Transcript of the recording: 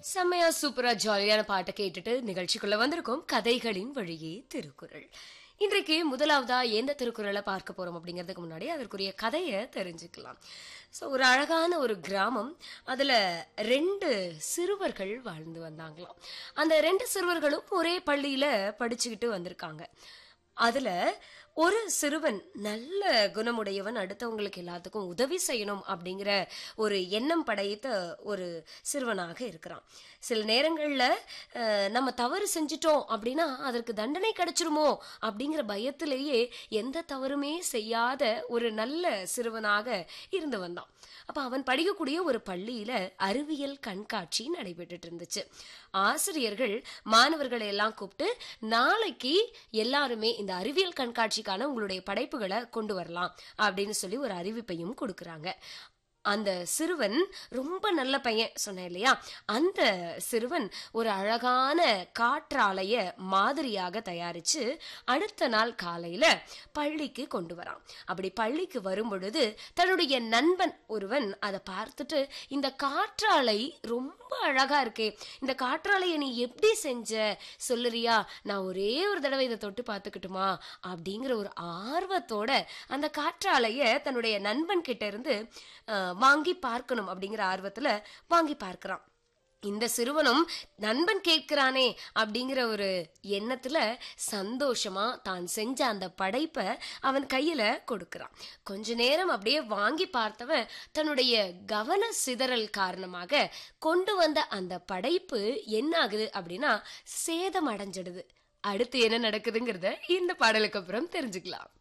செம்மையா சூப்பரா ஜாலியான பாட்டை கேட்டுட்டு நிகழ்ச்சிக்குள்ள வந்திருக்கோம் கதைகளின் வழியே திருக்குறள் இன்றைக்கு முதலாவதா எந்த திருக்குறளை பார்க்க போறோம் அப்படிங்கிறதுக்கு முன்னாடி அதற்குரிய கதையை தெரிஞ்சுக்கலாம் ஸோ ஒரு அழகான ஒரு கிராமம் அதுல ரெண்டு சிறுவர்கள் வாழ்ந்து வந்தாங்களாம் அந்த ரெண்டு சிறுவர்களும் ஒரே பள்ளியில படிச்சுக்கிட்டு வந்திருக்காங்க அதுல ஒரு சிறுவன் நல்ல குணமுடையவன் அடுத்தவங்களுக்கு எல்லாத்துக்கும் உதவி செய்யணும் அப்படிங்கிற ஒரு எண்ணம் படைத்த ஒரு சிறுவனாக இருக்கிறான் சில நேரங்கள்ல அஹ், நம்ம தவறு செஞ்சிட்டோம் அப்படின்னா அதற்கு தண்டனை கிடைச்சிருமோ அப்படிங்கிற பயத்திலேயே எந்த தவறுமே செய்யாத ஒரு நல்ல சிறுவனாக இருந்து வந்தான் அப்ப அவன் படிக்கக்கூடிய ஒரு பள்ளியில அறிவியல் கண்காட்சி நடைபெற்றுட்டு இருந்துச்சு ஆசிரியர்கள் மாணவர்களை எல்லாம் கூப்பிட்டு நாளைக்கு எல்லாருமே இந்த அறிவியல் கண்காட்சிக்கான உங்களுடைய படைப்புகளை கொண்டு வரலாம் அப்படின்னு சொல்லி ஒரு அறிவிப்பையும் கொடுக்கறாங்க அந்த சிறுவன் ரொம்ப நல்ல பையன் சொன்னேன் இல்லையா அந்த சிறுவன் ஒரு அழகான காற்றாலைய மாதிரியாக தயாரிச்சு அடுத்த நாள் காலையில பள்ளிக்கு கொண்டு வரான் அப்படி பள்ளிக்கு வரும் பொழுது தன்னுடைய நண்பன் ஒருவன் அதை பார்த்துட்டு இந்த காற்றாலை ரொம்ப அழகா இருக்கே இந்த காற்றாலையை நீ எப்படி செஞ்ச சொல்லுறியா நான் ஒரே ஒரு தடவை இதை தொட்டு பார்த்துக்கிட்டுமா அப்படிங்கிற ஒரு ஆர்வத்தோட அந்த காற்றாலைய தன்னுடைய நண்பன் கிட்ட இருந்து அஹ், வாங்கி பார்க்கணும் அப்படிங்கிற ஆர்வத்துல வாங்கி பார்க்கறான் இந்த சிறுவனும் நண்பன் கேட்கிறானே அப்படிங்கிற ஒரு எண்ணத்துல சந்தோஷமா தான் செஞ்ச அந்த படைப்பை அவன் கையில கொடுக்கறான் கொஞ்ச நேரம் அப்படியே வாங்கி பார்த்தவன் தன்னுடைய கவன சிதறல் காரணமாக கொண்டு வந்த அந்த படைப்பு என்ன ஆகுது அப்படின்னா சேதம் அடைஞ்சிடுது அடுத்து என்ன நடக்குதுங்கிறத இந்த பாடலுக்கு அப்புறம் தெரிஞ்சுக்கலாம்